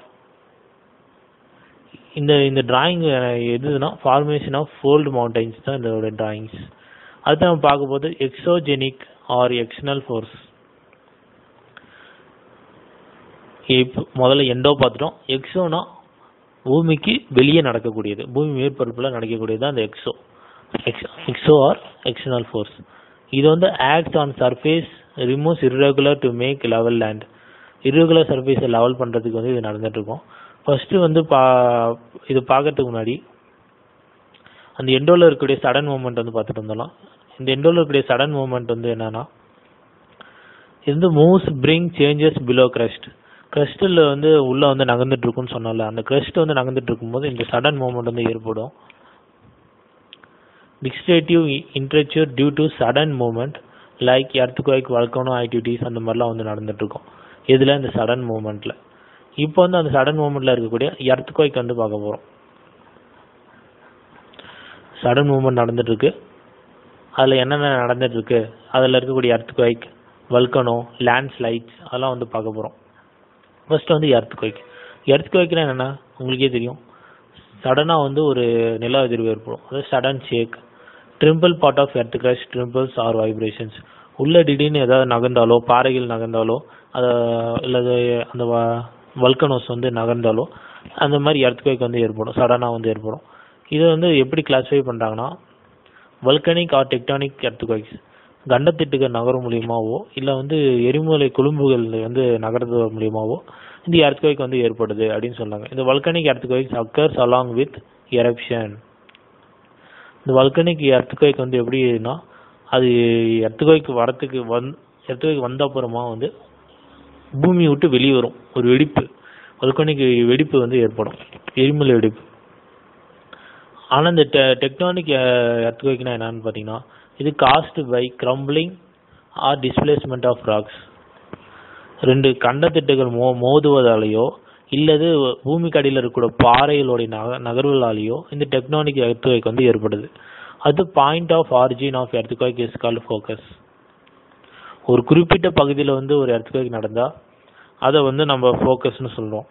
இந்த இந்த டிராயிங் எதுனா ஃபார்மேஷன் ஆஃப் ஃபோல்டு மவுண்டைன்ஸ் தான் இதோட டிராயிங்ஸ் அடுத்து நம்ம பார்க்க போது எக்ஸோஜெனிக் ஆர் எக்ஸ்டர்னல் ஃபோர்ஸ் இப்போ முதல்ல எண்டோ பார்த்துட்டோம் எக்ஸோனா பூமிக்கு வெளியே நடக்கக்கூடியது பூமி மேற்பரப்பில் நடக்கக்கூடியது தான் அந்த exo ex exo or external force இது வந்து acts on surface removes irregular to make level land irregular சர்ஃபேஸை லெவல் பண்ணுறதுக்கு வந்து இது நடந்துட்டு இருக்கும் ஃபர்ஸ்ட் வந்து பா இது பார்க்கறதுக்கு முன்னாடி அந்த எண்டோல இருக்கக்கூடிய சடன் மூமெண்ட் வந்து பார்த்துட்டு வந்துடலாம் இந்த எண்டோல இருக்கக்கூடிய சடன் மூமெண்ட் வந்து என்னன்னா இது வந்து moves bring changes below crust கிரஸ்டில் வந்து உள்ள வந்து நகர்ந்துட்டு இருக்கும்னு சொன்னால அந்த கிரஸ்ட் வந்து நகர்ந்துட்டு இருக்கும்போது இந்த சடன் மூமெண்ட் வந்து ஏற்படும் டிக்ஸ்டேட்டிவ் in nature due to sudden movement like earthquake volcano activities அந்த மாதிரிலாம் வந்து நடந்துட்டு இருக்கும் இதில் இந்த சடன் மூமெண்ட்ல இப்போ வந்து அந்த சடன் மூமெண்ட்ல இருக்கக்கூடிய எர்த்குவைக் வந்து பார்க்க போகிறோம் சடன் மூமெண்ட் நடந்துட்டு இருக்கு அதில் என்னென்ன நடந்துட்டு இருக்கு அதில் இருக்கக்கூடிய எர்த்குவைக் வல்கனோ லேண்ட் ஸ்லைட்ஸ் அதெல்லாம் வந்து பார்க்க போகிறோம் ஃபர்ஸ்ட் வந்து எர்த்குவைக் எர்த்குவைக்னா என்னென்னா உங்களுக்கே தெரியும் சடனாக வந்து ஒரு நில அதிர்வு ஏற்படும் அதாவது sudden shake tremble part of earth crust trembles or vibrations உள்ள திடீர்னு ஏதாவது நகர்ந்தாலோ பாறைகள் நகர்ந்தாலோ அதை இல்லது அந்த வல்கனோஸ் வந்து நகர்ந்தாலோ அந்த மாதிரி எர்த்குவேக் வந்து ஏற்படும் சடனாக வந்து ஏற்படும் இது வந்து எப்படி கிளாஸிஃபை பண்ணுறாங்கன்னா வல்கனிக் ஆர் டெக்டானிக் எர்த்குவேக்ஸ் கண்டத்திட்டுகள் நகரம் மூலியமாவோ இல்லை வந்து எரிமலை கொழும்புகள் வந்து நகர்றது மூலியமாவோ இந்த எர்த்குவேக் வந்து ஏற்படுது அப்படின்னு சொன்னாங்க இந்த volcanic earthquakes occurs along with eruption இந்த வல்கனிக் எர்த்குவேக் வந்து எப்படின்னா அது எர்த்துக்குவைக்கு வரத்துக்கு வந் எர்த்துக்குவைக்கு வந்த அப்புறமா வந்து பூமியை விட்டு வெளியே வரும் ஒரு வெடிப்பு வல்கனிக் வெடிப்பு வந்து ஏற்படும் எரிமலை வெடிப்பு ஆனால் இந்த டெ டெக்டானிக் எர்த்குவேக்னா என்னன்னு பார்த்தீங்கன்னா இது caused by crumbling or displacement of rocks ரெண்டு கண்டத்திட்டுகள் மோ மோதுவதாலேயோ இல்லது பூமிக்கு அடியில் இருக்கக்கூடிய பாறைகளுடைய நக நகர்வுகளாலேயோ இந்த டெக்டானிக் எர்த்குவேக் வந்து ஏற்படுது அது point of origin of earthquake is called focus ஒரு குறிப்பிட்ட பகுதியில் வந்து ஒரு எர்த்குவேக் நடந்தால் அதை வந்து நம்ம ஃபோக்கஸ்னு சொல்கிறோம்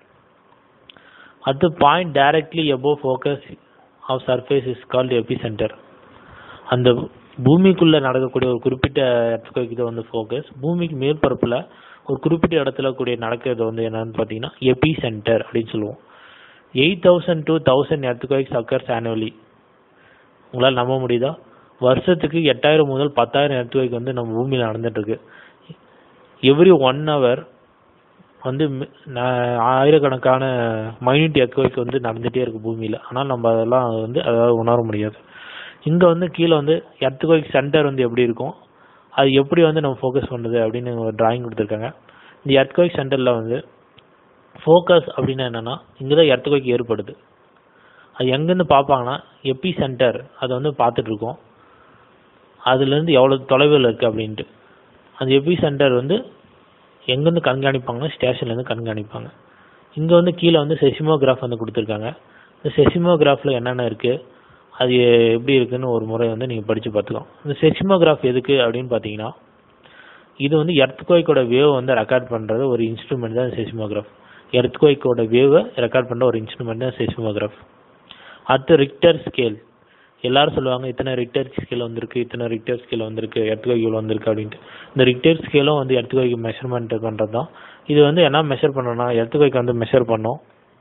அடுத்து point directly above focus of surface is called epicentre அந்த பூமிக்குள்ளே நடக்கக்கூடிய ஒரு குறிப்பிட்ட எர்த்குவேக் இது வந்து ஃபோக்கஸ் பூமிக்கு மேற்பரப்பில் ஒரு குறிப்பிட்ட இடத்துல கூடிய நடக்கிறது வந்து என்னன்னு பார்த்தீங்கன்னா எபி சென்டர் அப்படின்னு சொல்லுவோம் eight thousand to thousand earthquakes occurs annually உங்களால் நம்ப முடியுதா வருஷத்துக்கு எட்டாயிரம் முதல் பத்தாயிரம் எர்த்குவேக் வந்து நம்ம பூமியில் நடந்துட்டு இருக்கு எவ்ரி ஒன் ஹவர் வந்து மி- ந- ஆயிரக்கணக்கான மைனியூட் எர்த்குவேக் வந்து நடந்துகிட்டே இருக்கு பூமியில் ஆனால் நம்ம அதெல்லாம் வந்து அதாவது உணர முடியாது இங்கே வந்து கீழே வந்து எர்த்குவேக் சென்டர் வந்து எப்படி இருக்கும் அது எப்படி வந்து நம்ம ஃபோக்கஸ் பண்ணுது அப்படின்னு ஒரு டிராயிங் கொடுத்துருக்காங்க இந்த எர்த்குவேக் சென்டரில் வந்து ஃபோக்கஸ் அப்படின்னா என்னன்னா இங்கே தான் எர்த்குவேக் ஏற்படுது அது எங்கேருந்து பார்ப்பாங்கன்னா எபி சென்டர் அதை வந்து பார்த்துட்டு இருக்கோம் அதுலேருந்து எவ்வளோ தொலைவில் இருக்குது அப்படின்ட்டு அந்த எபி சென்டர் வந்து எங்கேருந்து கண்காணிப்பாங்கன்னா ஸ்டேஷன்லேருந்து கண்காணிப்பாங்க இங்கே வந்து கீழே வந்து செசிமோகிராஃப் வந்து கொடுத்துருக்காங்க இந்த செசிமோகிராஃபில் என்னென்ன இருக்குது அது எப்படி இருக்குன்னு ஒரு முறை வந்து நீங்கள் படித்து பார்த்துக்கலாம் இந்த செசிமோகிராஃப் எதுக்கு அப்படின்னு பார்த்தீங்கன்னா இது வந்து எர்த்குவைக்கோட வேவ் வந்து ரெக்கார்ட் பண்ணுறது ஒரு இன்ஸ்ட்ருமெண்ட் தான் செசிமோகிராஃப் எர்த்குவைக்கோட வேவை ரெக்கார்ட் பண்ணுற ஒரு இன்ஸ்ட்ருமெண்ட் தான் செசிமோகிராஃப் அடுத்து ரிக்டர் ஸ்கேல் எல்லாரும் சொல்லுவாங்க இத்தனை ரிக்டர் ஸ்கேல் வந்திருக்கு இத்தனை ரிக்டர் ஸ்கேல் வந்திருக்கு எர்த்குவைக் இவ்வளோ வந்திருக்கு அப்படின்ட்டு இந்த ரிக்டர் ஸ்கேலும் வந்து எர்த்குவைக் மெஷர்மெண்ட் பண்ணுறது தான் இது வந்து என்ன மெஷர் பண்ணோம்னா எர்த்குவைக் வந்து மெஷர் பண்ணோம்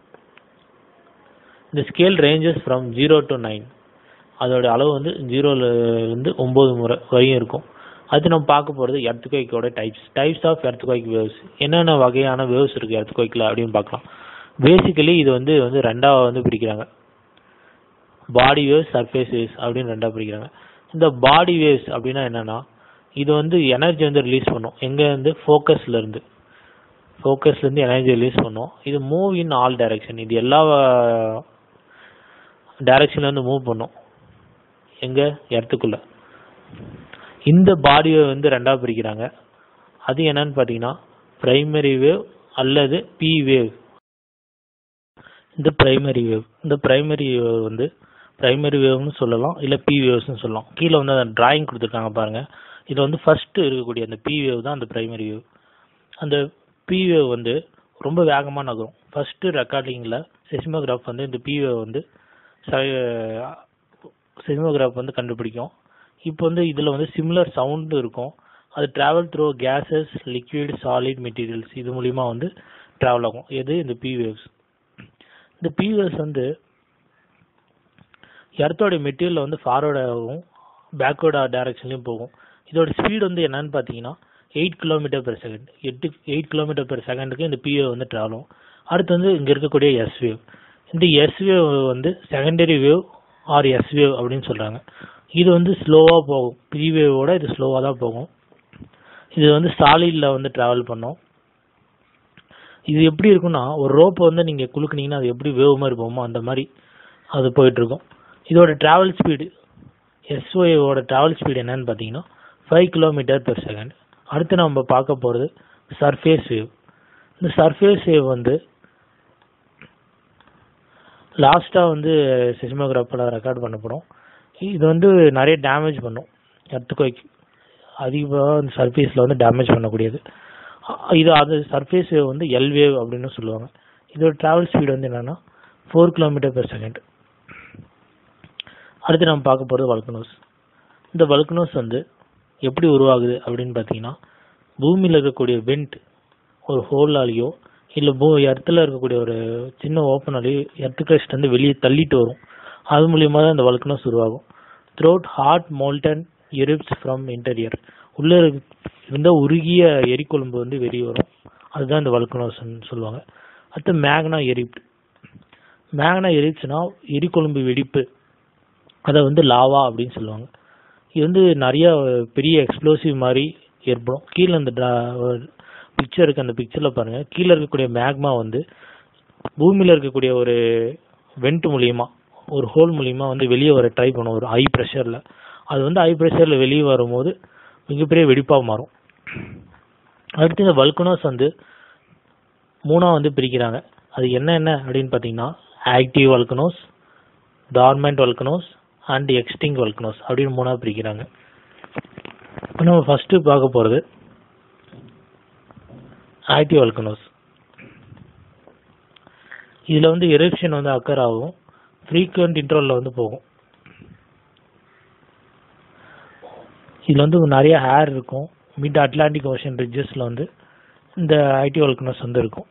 இந்த scale ranges from zero to nine அதோட அளவு வந்து ஜீரோலேருந்து ஒம்பது முறை வரையும் இருக்கும் அது நம்ம பார்க்க போகிறது எர்த்குவைக்கோட types types of earthquake waves என்னென்ன வகையான வேவ்ஸ் இருக்குது எர்த்குவைக்கில் அப்படின்னு பார்க்கலாம் பேசிக்கலி இது வந்து வந்து ரெண்டாக வந்து பிரிக்கிறாங்க பாடி வேவ்ஸ் சர்ஃபேஸ் வேவ்ஸ் அப்படின்னு ரெண்டாக பிரிக்கிறாங்க இந்த பாடி வேவ்ஸ் அப்படின்னா என்னன்னா இது வந்து எனர்ஜி வந்து ரிலீஸ் பண்ணும் எங்கே இருந்து ஃபோக்கஸ்ல இருந்து ஃபோக்கஸ்ல இருந்து எனர்ஜி ரிலீஸ் பண்ணும் இது மூவ் இன் ஆல் டைரக்ஷன் இது எல்லா டைரக்ஷன்ல இருந்து மூவ் பண்ணும் எங்க இடத்துக்குள்ள இந்த பாடி வேவ் வந்து ரெண்டா பிரிக்கிறாங்க அது என்னன்னு பார்த்தீங்கன்னா பிரைமரி வேவ் அல்லது பி வேவ் இந்த பிரைமரி வேவ் இந்த பிரைமரி வேவ் வந்து பிரைமரி வேவ்னு சொல்லலாம் இல்லை பி வேவ்ஸ்னு சொல்லலாம் கீழே வந்து அந்த டிராயிங் கொடுத்துருக்காங்க பாருங்க இது வந்து ஃபர்ஸ்ட் இருக்கக்கூடிய அந்த பி வேவ் தான் அந்த பிரைமரி வேவ் அந்த பி வேவ் வந்து ரொம்ப வேகமாக நகரும் ஃபர்ஸ்ட் ரெக்கார்டிங்கில் செஸ்மோகிராஃப் வந்து இந்த பி வேவ் வந்து செஸ்மோகிராஃப் வந்து கண்டுபிடிக்கும் இப்போ வந்து இதில் வந்து சிமிலர் சவுண்டு இருக்கும் அது travel through gases liquid solid materials இது மூலிமா வந்து ட்ராவல் ஆகும் எது இந்த பி வேவ்ஸ் இந்த பி வேவ்ஸ் வந்து எர்த்தோட மெட்டீரியல் வந்து ஃபார்வர்டாகவும் பேக்வேர்ட் டைரக்ஷன்லையும் போகும் இதோட ஸ்பீடு வந்து என்னன்னு பார்த்தீங்கன்னா எயிட் கிலோமீட்டர் பெர் செகண்ட் எட்டு எயிட் கிலோமீட்டர் பெர் செகண்டுக்கு இந்த பி வேவ் வந்து ட்ராவல் ஆகும் அடுத்து வந்து இங்கே இருக்கக்கூடிய எஸ் வேவ் இந்த எஸ் வேவ் வந்து secondary wave or S wave அப்படின்னு சொல்கிறாங்க இது வந்து ஸ்லோவாக போகும் பி வேவோட இது ஸ்லோவாக தான் போகும் இது வந்து சாலிடில் வந்து ட்ராவல் பண்ணும் இது எப்படி இருக்குன்னா ஒரு ரோப்பை வந்து நீங்கள் குலுக்குனீங்கன்னா அது எப்படி வேவ் மாதிரி போகுமோ அந்த மாதிரி அது போயிட்டுருக்கும் இதோட ட்ராவல் ஸ்பீடு எஸ்ஓஏவோட ட்ராவல் ஸ்பீடு என்னன்னு பார்த்தீங்கன்னா ஃபைவ் கிலோமீட்டர் பெர் செகண்ட் அடுத்து நம்ம பார்க்க போகிறது சர்ஃபேஸ் வேவ் இந்த சர்ஃபேஸ் வேவ் வந்து லாஸ்ட்டாக வந்து செஸ்மோகிராஃபில் ரெக்கார்ட் பண்ணப்படும் இது வந்து நிறைய டேமேஜ் பண்ணும் எர்த்துக்குவைக் அதிகமாக அந்த சர்ஃபேஸில் வந்து டேமேஜ் பண்ணக்கூடியது அ- இது அது சர்ஃபேஸ் வேவ் வந்து எல் வேவ் அப்படின்னு சொல்லுவாங்க இதோட ட்ராவல் ஸ்பீடு வந்து என்னன்னா ஃபோர் கிலோமீட்டர் பெர் செகண்ட் அடுத்து நம்ம பார்க்க போகிறது வல்கனோஸ் இந்த வல்கனோஸ் வந்து எப்படி உருவாகுது அப்படின்னு பார்த்தீங்கன்னா பூமியில் இருக்கக்கூடிய வெண்ட் ஒரு ஹோலாலேயோ இல்லை பூ இடத்துல இருக்கக்கூடிய ஒரு சின்ன ஓப்பனாலேயோ எர்த்து கிரஸ்ட் வந்து வெளியே தள்ளிட்டு வரும் அது மூலியமாக தான் இந்த வல்கனோஸ் உருவாகும் throat hot molten erupts from interior உள்ளே இருந்த உருகிய எரிக்கொழும்பு வந்து வெளியே வரும் அதுதான் இந்த வல்கனோஸ்ன்னு சொல்லுவாங்க அடுத்து மேக்னா எரிப்ட் மேக்னா எரிப்ஸ்னா எரிக்கொழும்பு வெடிப்பு அதை வந்து லாவா அப்படின்னு சொல்லுவாங்க இது வந்து நிறைய பெரிய எக்ஸ்ப்ளோசிவ் மாதிரி ஏற்படும் கீழே அந்த பிக்சர் இருக்கு அந்த பிக்சரில் பாருங்க கீழே இருக்கக்கூடிய மேக்மா வந்து பூமியில் இருக்கக்கூடிய ஒரு வெண்ட் மூலியமா ஒரு ஹோல் மூலியமா வந்து வெளியே வர ட்ரை பண்ணும் ஒரு ஹை ப்ரெஷரில் அது வந்து ஹை ப்ரெஷரில் வெளியே வரும்போது மிகப்பெரிய வெடிப்பாக மாறும் அடுத்து இந்த வல்கனோஸ் வந்து மூணா வந்து பிரிக்கிறாங்க அது என்ன என்ன அப்படின்னு பார்த்தீங்கன்னா active volcanoes dormant volcanoes and extinct volcanoes அப்படின்னு மூணா பிரிக்கிறாங்க இப்போ நம்ம ஃபஸ்ட்டு பார்க்க போகிறது ஆக்டிவ் வல்கனோஸ் இதில் வந்து எரெப்ஷன் வந்து அக்கர் ஆகும் ஃப்ரீக்வெண்ட் இன்டர்வலில் வந்து போகும் இதில் வந்து நிறைய ஹேர் இருக்கும் மிட் அட்லாண்டிக் ஓஷன் ரிட்ஜஸில் வந்து இந்த ஐடி வல்கனோஸ் வந்து இருக்கும்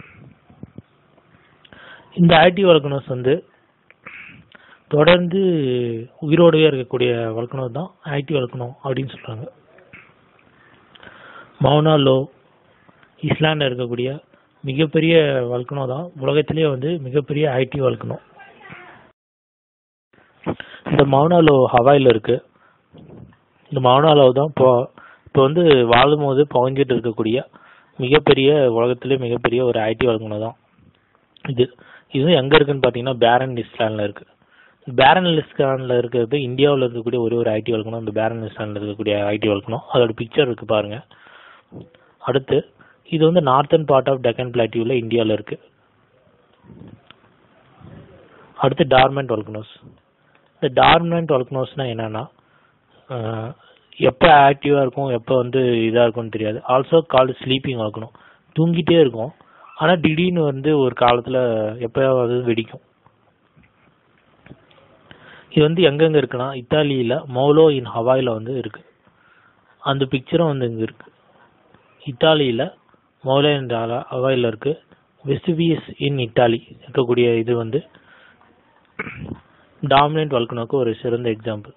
இந்த ஐடி வல்கனோஸ் வந்து தொடர்ந்து உயிரோடவே இருக்கக்கூடிய வல்கனோ தான் ஐடி வல்கனோ அப்படின்னு சொல்றாங்க மௌனா லோ இஸ்லாண்டில் இருக்கக்கூடிய மிகப்பெரிய வல்கனோ தான் உலகத்திலேயே வந்து மிகப்பெரிய ஐடி வல்கனோ இந்த மௌனா லோ ஹவாயில் இருக்கு இந்த மௌனா லோ தான் இப்போ இப்போ வந்து வாழும்போது பவஞ்சிட்டு இருக்கக்கூடிய மிகப்பெரிய உலகத்திலே மிகப்பெரிய ஒரு ஐடி வல்கனோ தான் இது இது எங்க இருக்குன்னு பார்த்தீங்கன்னா பேரன் இஸ்லாண்டில் இருக்கு பேரன் லிஸ்டான்ல இருக்கிறது இந்தியாவில் இருக்கக்கூடிய ஒரே ஒரு ஐடி வளர்க்கணும் இந்த பேரன் லிஸ்டான்ல இருக்கக்கூடிய ஐடி வளர்க்கணும் அதோட பிக்சர் இருக்கு பாருங்க அடுத்து இது வந்து நார்த்தன் பார்ட் ஆஃப் டெக்கன் பிளாட்டியூல இந்தியாவில் இருக்கு அடுத்து டார்மெண்ட் வல்கனோஸ் இந்த டார்மெண்ட் வல்கனோஸ்னா என்னன்னா அஹ், எப்போ ஆக்டிவாக இருக்கும் எப்போ வந்து இதாக இருக்கும்னு தெரியாது ஆல்சோ கால்டு ஸ்லீப்பிங் வளர்க்கணும் தூங்கிட்டே இருக்கும் ஆனால் திடீர்னு வந்து ஒரு காலத்தில் எப்போயாவது வெடிக்கும் இது வந்து எங்கெங்க இருக்குன்னா இத்தாலியில மௌலோ இன் ஹவாயில வந்து இருக்கு அந்த பிக்சரும் வந்து இங்க இருக்கு இத்தாலியில மௌலோ இன் ஹவா- ஹவாயில இருக்கு வெசுவியஸ் இன் இத்தாலி இருக்கக்கூடிய இது வந்து டாமினன்ட் வல்கனோக்கு ஒரு சிறந்த எக்ஸாம்பிள்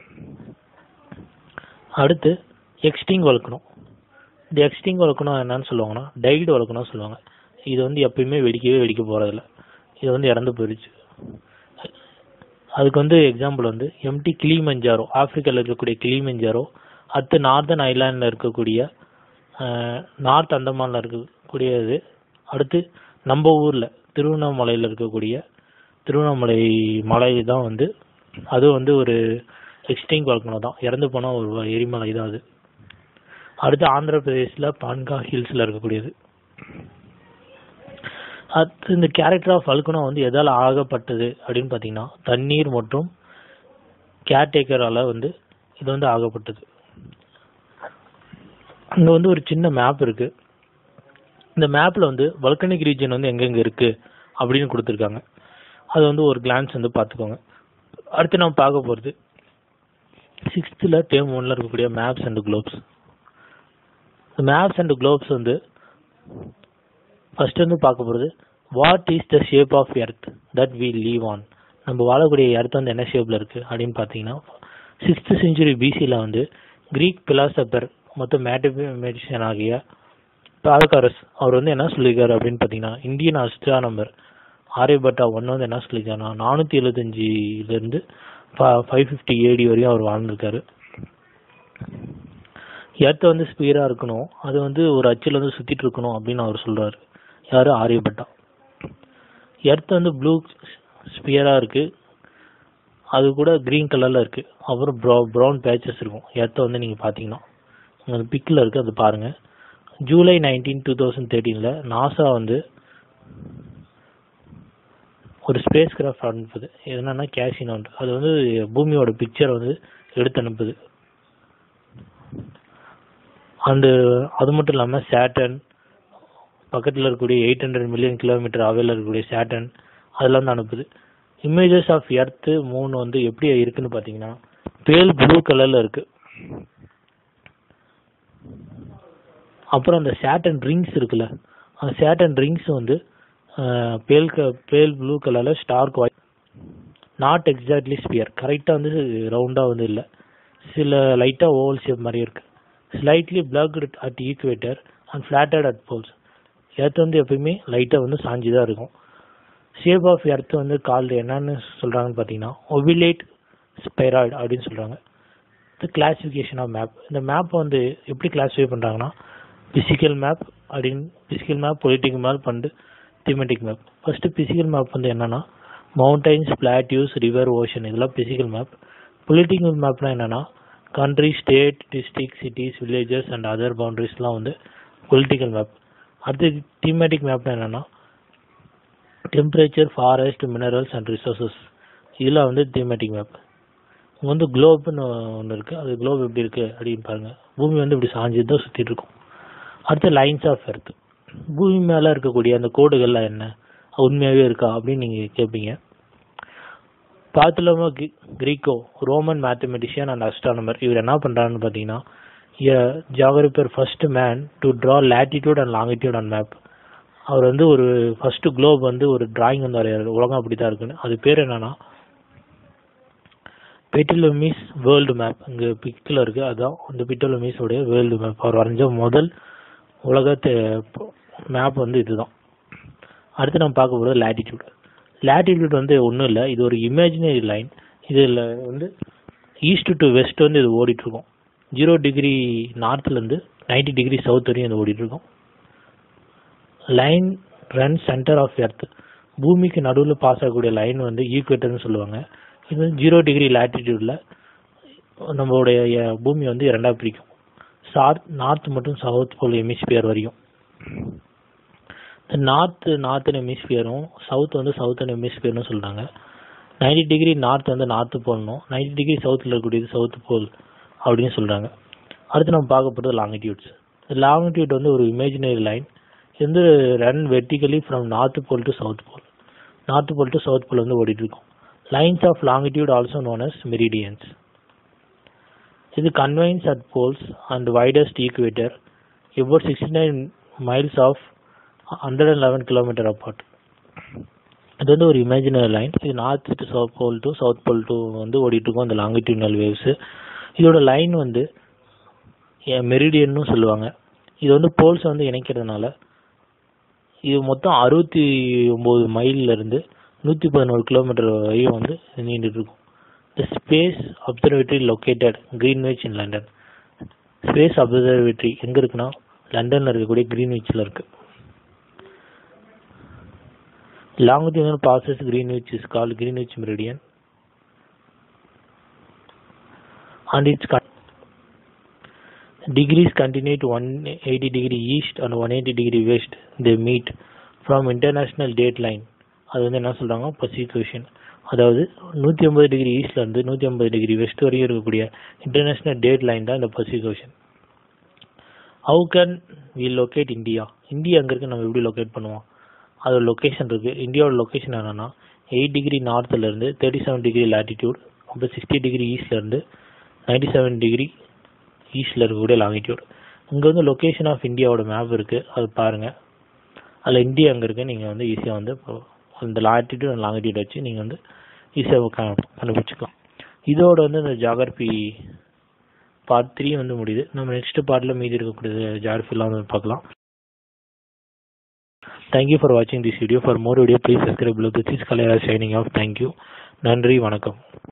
அடுத்து எக்ஸ்டிங் வல்கனோ இந்த எக்ஸ்டிங் வல்கனோ என்னன்னு சொல்லுவாங்கன்னா டைடு வல்கனோ சொல்லுவாங்க இது வந்து எப்பயுமே வெடிக்கவே வெடிக்க போறதில்ல இது வந்து இறந்து போயிடுச்சு அதுக்கு வந்து எக்ஸாம்பிள் வந்து எம்டி கிளிமஞ்சாரோ ஆப்பிரிக்கால இருக்கக்கூடிய கிளிமஞ்சாரோ அடுத்து நார்தன் ஐலாண்டில் இருக்கக்கூடிய நார்த் அந்தமான்ல இருக்கக்கூடியது அடுத்து நம்ம ஊர்ல திருவண்ணாமலையில் இருக்கக்கூடிய திருவண்ணாமலை மலை தான் வந்து அது வந்து ஒரு எக்ஸ்டிங் வால்கனோ தான் இறந்து போன ஒரு எரிமலை தான் அது அடுத்து ஆந்திர பிரதேஷ்ல பான்கா ஹில்ஸ்ல இருக்கக்கூடியது அடுத்து இந்த கேரக்டர் ஆஃப் வல்கனோ வந்து எதால ஆகப்பட்டது அப்படின்னு பார்த்தீங்கன்னா தண்ணீர் மற்றும் கேர்டேக்கரால வந்து இது வந்து ஆகப்பட்டது அங்க வந்து ஒரு சின்ன மேப் இருக்கு இந்த மேப்ல வந்து வல்கனிக் ரீஜன் வந்து எங்கெங்க இருக்கு அப்படின்னு கொடுத்துருக்காங்க அது வந்து ஒரு கிளான்ஸ் வந்து பார்த்துக்கோங்க அடுத்து நம்ம பார்க்க போறது சிக்ஸ்த்தில் டேர்ம் ஒன்ல இருக்கக்கூடிய maps and globes maps and globes வந்து ஃபர்ஸ்ட் வந்து பார்க்க போகிறது what is the shape of earth that we live on நம்ம வாழக்கூடிய எர்த் வந்து என்ன ஷேப்பில் இருக்குது அப்படின்னு பார்த்தீங்கன்னா சிக்ஸ்த் செஞ்சுரி பிசியில் வந்து கிரீக் பிலாசபர் மொத்தம் மேத்தமெட்டிஷியன் ஆகிய பாலகாரஸ் அவர் வந்து என்ன சொல்லியிருக்காரு அப்படின்னு பார்த்தீங்கன்னா இந்தியன் அஸ்ட்ரானம்பர் ஆரியபட்டா ஒன்று வந்து என்ன சொல்லியிருக்காருன்னா நானூற்றி எழுபத்தஞ்சிலேருந்து ஃபைவ் ஃபிஃப்டி ஏடி வரையும் அவர் வாழ்ந்திருக்காரு எர்த் வந்து ஸ்பீரா இருக்கணும் அது வந்து ஒரு அச்சில் வந்து சுத்திட்டு இருக்கணும் அப்படின்னு அவர் சொல்றாரு யாரு ஆரியபட்டா எர்த் வந்து ப்ளூ ஸ்பியரா இருக்கு அது கூட கிரீன் கலர்ல இருக்கு அப்புறம் ப்ரௌன் பேச்சஸ் இருக்கும் எர்த்தை வந்து நீங்க பாத்தீங்கன்னா அந்த பிக்ல இருக்கு அது பாருங்க ஜூலை நைன்டீன் டூ தௌசண்ட் தேர்ட்டீன்ல நாசா வந்து ஒரு ஸ்பேஸ் கிராஃப்ட் அனுப்புது என்னன்னா கேசினோன் அது வந்து பூமியோட பிக்சரை வந்து எடுத்து அனுப்புது அந்த அது மட்டும் இல்லாமல் சேட்டன் பக்கத்தில் இருக்கக்கூடிய எயிட் ஹண்ட்ரட் மில்லியன் கிலோமீட்டர் அவையில் இருக்கக்கூடிய சேட்டன் அதெல்லாம் தான் அனுப்புது இமேஜஸ் ஆஃப் எர்த்து மூணு வந்து எப்படி இருக்குன்னு பார்த்தீங்கன்னா பேல் ப்ளூ கலரில் இருக்கு அப்புறம் அந்த சேட்டன் ரிங்ஸ் இருக்குல்ல அந்த சேட்டன் ரிங்ஸ் வந்து பேல் க பேல் ப்ளூ கலரில் stark white not exactly sphere கரெக்டாக வந்து ரவுண்டாக வந்து இல்லை சில லைட்டாக ஓவல் ஷேப் மாதிரி இருக்கு slightly bulged at equator and flattened at poles earth வந்து எப்பயுமே லைட்டாக வந்து சாஞ்சி தான் இருக்கும் ஷேப் ஆஃப் எர்த் வந்து கால்டு என்னன்னு சொல்கிறாங்கன்னு பார்த்தீங்கன்னா ஒவிலேட் ஸ்பைராய்டு அப்படின்னு சொல்கிறாங்க இது கிளாசிஃபிகேஷன் ஆஃப் மேப் இந்த மேப்பை வந்து எப்படி கிளாஸிஃபை பண்ணுறாங்கன்னா பிசிக்கல் மேப் அப்படின்னு physical map political map and thematic map first physical map வந்து என்னென்னா மவுண்டைன்ஸ் பிளாட்யூஸ் ரிவர் ஓஷன் இதெல்லாம் பிசிக்கல் மேப் பொலிட்டிக்கல் மேப்னா என்னென்னா country state district cities villages and other பவுண்டரிஸ்லாம் வந்து பொலிட்டிக்கல் மேப் அடுத்து தீமேட்டிக் மேப்னா என்னென்னா temperature forest minerals and resources இதெல்லாம் வந்து தீமேட்டிக் மேப் இங்கே வந்து குளோப்னு ஒன்று இருக்குது அது குளோப் எப்படி இருக்குது அப்படின்னு பாருங்கள் பூமி வந்து இப்படி சாஞ்சு தான் சுற்றிட்டு இருக்கும் அடுத்து லைன்ஸ் ஆஃப் எர்த் பூமி மேலே இருக்கக்கூடிய அந்த கோடுகள்லாம் என்ன உண்மையாகவே இருக்கா அப்படின்னு நீங்கள் கேட்பீங்க Bartholomew Greco Roman mathematician and astronomer இவர் என்ன பண்ணுறாருன்னு பார்த்தீங்கன்னா geographer first man to draw latitude and longitude and map அவர் வந்து ஒரு ஃபர்ஸ்ட் குளோப் வந்து ஒரு டிராயிங் வந்து வரையாரு உலகம் அப்படி தான் இருக்குன்னு அது பேர் என்னன்னா பெட்டிலோமிஸ் வேர்ல்டு மேப் இங்கே பிக்கில் இருக்குது அதான் இந்த பெட்டிலோமிஸ் உடைய வேர்ல்டு மேப் அவர் வரைஞ்ச முதல் உலகத்தை மேப் வந்து இதுதான் அடுத்து நம்ம பார்க்க போகிறது லேட்டிடியூட் லேட்டிடியூட் வந்து ஒன்றும் இல்லை இது ஒரு இமேஜினரி லைன் இதில் வந்து ஈஸ்ட் டு வெஸ்ட் வந்து இது ஓடிட்டுருக்கும் ஜீரோ டிகிரி நார்த்லேருந்து நைன்டி டிகிரி சவுத் வரையும் இது ஓடிட்டுருக்கும் line run centre of earth பூமிக்கு நடுவில் பாஸ் ஆகக்கூடிய லைன் வந்து ஈக்குவேட்டர்னு சொல்லுவாங்க இது வந்து ஜீரோ டிகிரி லேட்டிடியூடில் நம்மளுடைய பூமி வந்து இரண்டாக பிரிக்கும் சார்த் நார்த் மற்றும் சவுத் போல் ஹெமிஸ்பியர் வரையும் நார்த் நார்த்தன் ஹெமிஸ்பியரும் சவுத் வந்து சவுத்தன் ஹெமிஸ்பியர்னு சொல்கிறாங்க நைன்டி டிகிரி நார்த் வந்து நார்த்து போல்னும் நைன்டி டிகிரி சவுத்தில் இருக்கக்கூடியது சவுத் போல் அப்படின்னு சொல்கிறாங்க அடுத்து நம்ம பார்க்க போகிறது லாங்கிடியூட்ஸ் லாங்கிடியூட் வந்து ஒரு இமேஜினரி லைன் வந்து run vertically from north pole to south pole north pole to south pole வந்து ஓடிட்டு இருக்கும் lines of longitude also known as meridians இது converge at poles and widest equator about sixty nine miles of hundred and eleven kilometre apart இது வந்து ஒரு imaginary line இது north to south pole to south pole to வந்து ஓடிட்டு இருக்கும் அந்த longitudinal waves இதோட லைன் வந்து மெரிடியன்னு சொல்லுவாங்க இது வந்து போல்ஸ் வந்து இணைக்கிறதுனால இது மொத்தம் அறுபத்தி ஒம்பது மைல்ல இருந்து நூற்றி பதினோரு கிலோமீட்டர் வரையும் வந்து நீண்டுட்டு இருக்கும் the space observatory located Greenwich in London space observatory எங்கே இருக்குன்னா லண்டனில் இருக்கக்கூடிய கிரீன்விச்சில் இருக்கு longitudinal passes greenwich is called greenwich meridian and its con- degrees continue to 180 degree east and 180 degree west they meet from international date line அது வந்து என்ன சொல்றாங்க Pacific ocean அதாவது நூற்றி ஐம்பது டிகிரி ஈஸ்ட்ல இருந்து நூற்றி ஐம்பது டிகிரி வெஸ்ட் வரையும் இருக்கக்கூடிய இன்டர்நேஷனல் டேட் லைன் தான் இந்த Pacific ocean how can we locate India India அங்கே இருக்கு நம்ம எப்படி லொக்கேட் பண்ணுவோம் அதோட லொக்கேஷன் இருக்குது இந்தியாவோட லொக்கேஷன் என்னென்னா எயிட் டிகிரி நார்த்துலேருந்து தேர்ட்டி செவன் டிகிரி லேட்டிடியூட் அப்புறம் சிக்ஸ்டி டிகிரி ஈஸ்ட்லேருந்து நைன்டி செவன் டிகிரி ஈஸ்டில் இருக்கக்கூடிய லாங்கிடியூட் இங்கே வந்து லொக்கேஷன் ஆஃப் இந்தியாவோட மேப் இருக்குது அது பாருங்கள் அதில் இந்தியா அங்கே இருக்குது நீங்கள் வந்து ஈஸியாக வந்து இந்த லாட்டிடியூட் அண்ட் லாங்கிடியூட் வச்சு நீங்கள் வந்து ஈஸியாக கண்டுபிடிச்சிக்கலாம் இதோட வந்து இந்த ஜாகிரபி பார்ட் த்ரீ வந்து முடியுது நம்ம நெக்ஸ்ட் பார்ட்டில் மீதி இருக்கக்கூடிய ஜாகிரபிலாம் வந்து பார்க்கலாம் Thank you for watching this video. For more video, please subscribe below. This is Kalera signing off. Thank you. நன்றி வணக்கம்